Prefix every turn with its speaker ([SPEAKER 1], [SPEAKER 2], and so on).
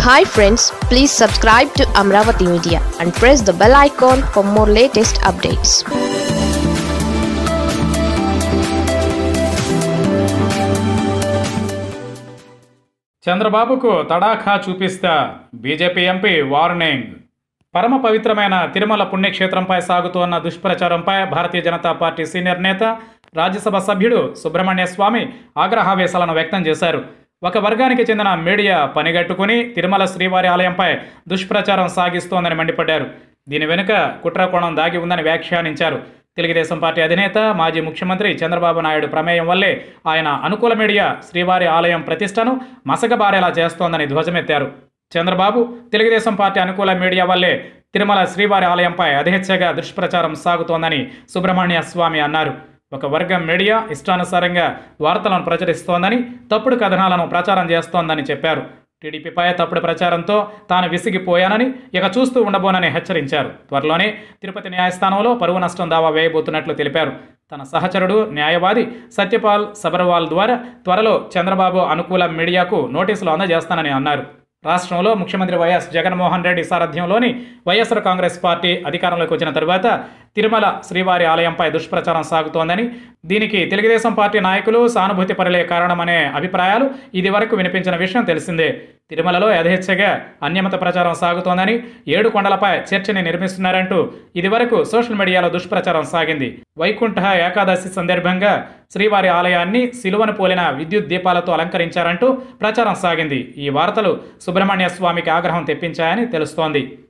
[SPEAKER 1] hi friends please subscribe to Amaravati media and press the bell icon for more latest updates
[SPEAKER 2] చంద్రబాబుకు తడాఖా చూపిస్తా BJP MP warning పరమ పవిత్రమైన తిరుమల పుణ్యక్షేత్రంపై సాగుతోన్న దుష్ప్రచారంపై భారతీయ జనతా పార్టీ సీనియర్ నేత రాజ్యసభ సభ్యుడు సుబ్రహ్మణ్య స్వామి ఆగ్రహావేశాలను వ్యక్తం చేశారు ఒక వర్గానికి చెందిన మీడియా పనిగట్టుకుని తిరుమల శ్రీవారి ఆలయంపై దుష్ప్రచారం సాగిస్తోందని మండిపడ్డారు దీని వెనుక కుట్రకోణం దాగి ఉందని వ్యాఖ్యానించారు తెలుగుదేశం పార్టీ అధినేత మాజీ ముఖ్యమంత్రి చంద్రబాబు నాయుడు ప్రమేయం వల్లే ఆయన అనుకూల మీడియా శ్రీవారి ఆలయం ప్రతిష్టను మసకబారేలా చేస్తోందని ధ్వజమెత్తారు చంద్రబాబు తెలుగుదేశం పార్టీ అనుకూల మీడియా వల్లే తిరుమల శ్రీవారి ఆలయంపై అధిహెచ్చగా దుష్ప్రచారం సాగుతోందని సుబ్రహ్మణ్య స్వామి అన్నారు ఒక వర్గం మీడియా ఇష్టానుసారంగా వార్తలను ప్రచురిస్తోందని తప్పుడు కథనాలను ప్రచారం చేస్తోందని చెప్పారు టీడీపీపై తప్పుడు ప్రచారంతో తాను విసిగిపోయానని ఇక చూస్తూ ఉండబోనని హెచ్చరించారు త్వరలోనే తిరుపతి న్యాయస్థానంలో పరువు నష్టం దావా వేయబోతున్నట్లు తెలిపారు తన సహచరుడు న్యాయవాది సత్యపాల్ సబర్వాల్ ద్వారా త్వరలో చంద్రబాబు అనుకూల మీడియాకు నోటీసులు అందజేస్తానని అన్నారు రాష్ట్రంలో ముఖ్యమంత్రి వైఎస్ జగన్మోహన్ రెడ్డి సారథ్యంలోని వైఎస్ఆర్ కాంగ్రెస్ పార్టీ అధికారంలోకి వచ్చిన తరువాత తిరుమల శ్రీవారి ఆలయంపై దుష్ప్రచారం సాగుతోందని దీనికి తెలుగుదేశం పార్టీ నాయకులు సానుభూతి పరులే కారణమనే అభిప్రాయాలు ఇది వరకు వినిపించిన విషయం తెలిసిందే తిరుమలలో యథేచ్ఛగా అన్యమత ప్రచారం సాగుతోందని ఏడు కొండలపై చర్చని నిర్మిస్తున్నారంటూ ఇదివరకు సోషల్ మీడియాలో దుష్ప్రచారం సాగింది వైకుంఠ ఏకాదశి సందర్భంగా శ్రీవారి ఆలయాన్ని సిలువను పోలిన విద్యుత్ దీపాలతో అలంకరించారంటూ ప్రచారం సాగింది ఈ వార్తలు సుబ్రహ్మణ్య స్వామికి ఆగ్రహం తెప్పించాయని తెలుస్తోంది